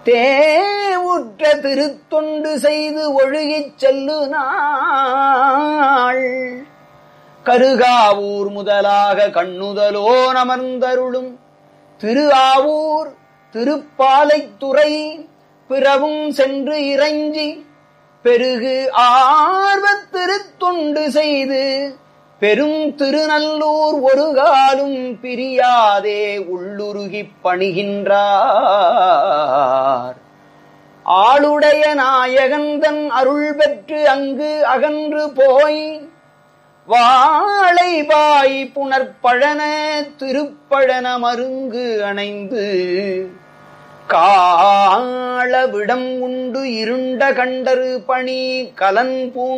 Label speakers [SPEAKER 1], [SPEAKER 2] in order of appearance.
[SPEAKER 1] தேவுற்ற திருத்தொண்டு செய்து ஒழுகிச் செல்லு நாள் கருகாவூர் முதலாக கண்ணுதலோ நமர்ந்தருளும் திரு ஆவூர் திருப்பாலைத்துறை பிறவும் சென்று இறைஞ்சி பெருகு ஆர்வத் திருத்தொண்டு செய்து பெரும் திருநல்லூர் ஒரு காலும் பிரியாதே உள்ளுருகிப் பணிகின்றார் ஆளுடைய நாயகந்தன் அருள் பெற்று அங்கு அகன்று போய் வாழை பாய் புனற்பழன திருப்பழன மருங்கு அணைந்து காளவிடம் உண்டு இருண்ட கண்டரு பணி கலன் பூ